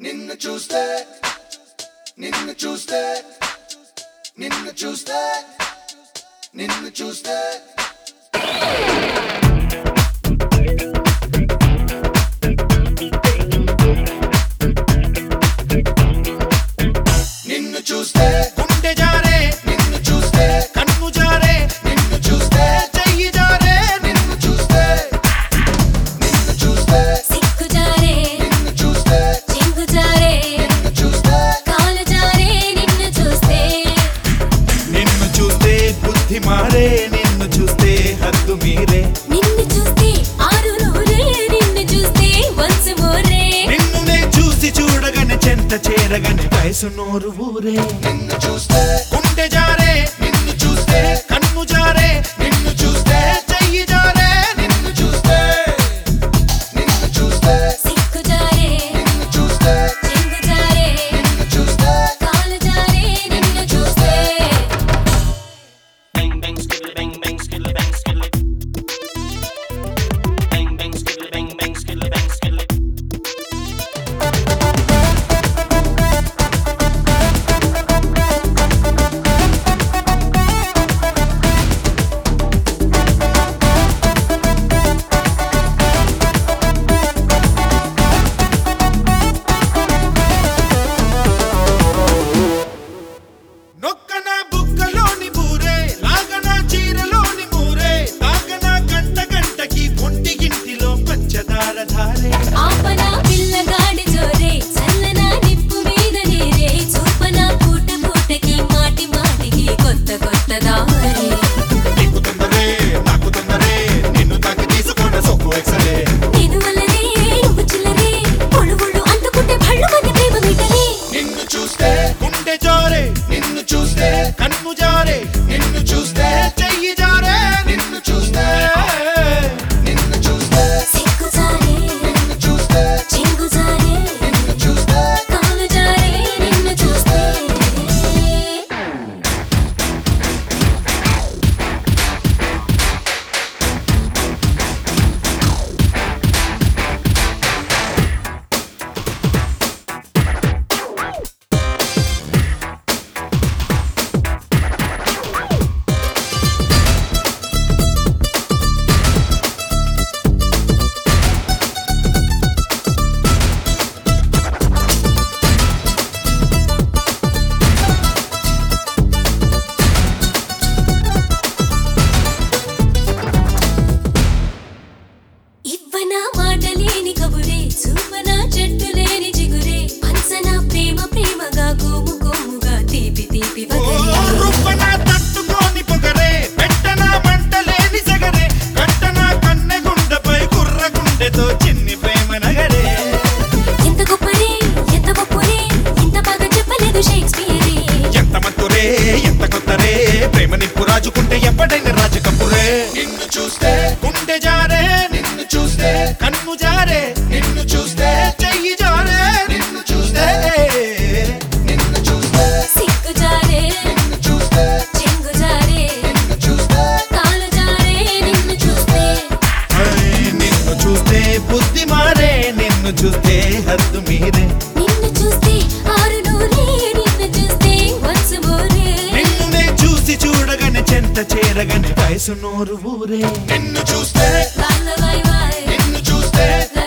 నిన్ను చూస్తే నిన్ను చూస్తే నిన్ను చూస్తే నిన్ను చూస్తే నిన్ను చూస్తే గుండె జారే నిన్ను చూస్తే కన్ను జారే నిన్ను చూస్తే చెయ్యి జారే నిన్ను చూస్తే నిన్ను చూస్తే సిక్కు జారే నిన్ను చూస్తే చెంగు జారే నిన్ను చూస్తే కాలు జారే నిన్ను చూస్తే నిన్ను చూస్తే బుద్ధి మారే నిన్ను చూస్తే హద్దు మీరే నిన్ను చూస్తే ఆరు నూరే నిన్ను చూస్తే వన్స్ మోరే నిన్ను నే చూసి చూడగానే చెంత చేరగానే వయసు నోరు ఊరే నిన్ను చూస్తే గుండె జారే నిన్ను చూస్తే కన్ను జారే నిన్ను చూస్తే చెయ్యి జారే నిన్ను చూస్తే నిన్ను చూస్తే సిక్కు జారే నిన్ను చూస్తే చెంగు జారే నిన్ను చూస్తే కాలు జారే నిన్ను చూస్తే Bang bang skiddly bang bang skiddly bang skiddly. Bang bang skiddly bang bang skiddly bang skiddly. నొక్కన బుక్కలోని బూరే లాగన చీరలోని మూరే తాగన గంట గంటకి ఒంటి గింటిలో పంచదార ధారే ఆపన పిల్లగాడి జోరే చల్లన నిప్పు మీద నీరే చూపన పూట పూటకి మాటి మాటికి కొత్త కొత్త దారి నీకు తొందరే నాకు తొందరే నిన్ను తాకి తీసుకున్న సొక్కు ఎక్సరే నేను వల్లనే నువ్వు చిల్లరే ఒళ్ళు ఒళ్ళు అందుకుంటే భళ్ళు మంది ప్రేమ మీటరే నిన్ను చూస్తే గుండె జారే నిన్ను చూస్తే కన్ను జారే నిన్ను చూస్తే చెయ్యి జారే నిన్ను చూస్తే నిన్ను చూస్తే సిక్కు జారే నిన్ను చూస్తే చెంగు జారే నిన్ను చూస్తే కాలు జారే నిన్ను చూస్తే ఇవ్వన మాట లేని కబురే చూపన చెట్టు లేని చిగురే పంచన ప్రేమ ప్రేమగా కోము కోముగా తీపి తీపి వగరే రుబ్బన తట్టుకోని పొగరే పెట్టన మంటలేని సగరే కట్టన కన్నె గుండెపై కుర్ర గుండెతో చిన్ని ప్రేమ నగరే ఎంత గొప్పరే ఎంత గొప్పరే ఇంత బాగా చెప్పలేదు షేక్స్పియరే ఎంత మత్తురే ఎంత కొత్తరే ప్రేమ నిప్పు రాజుకుంటే ఎప్పటైనా రాజకప్పురే నిన్ను చూస్తే గుండె జారే నిన్ను చూస్తే కన్ను జారే నిన్ను చూస్తే చెయ్యి జారే నిన్ను చూస్తే నిన్ను చూస్తే సిక్కు జారే నిన్ను చూస్తే చెంగు జారే నిన్ను చూస్తే కాలు జారే నిన్ను చూస్తే ఐ, నిన్ను చూస్తే బుద్ధి మారే నిన్ను చూస్తే హద్దు మీరే నిన్ను చూస్తే ఆరు నూరే నిన్ను చూస్తే వన్స్ మోరే నిన్ను నే చూసి చూడగానే చెంత చేరగానే వయసు నోరు ఊరే నిన్ను చూస్తే బాయ్ బాయ్ బాయ్ నిన్ను చూస్తే లా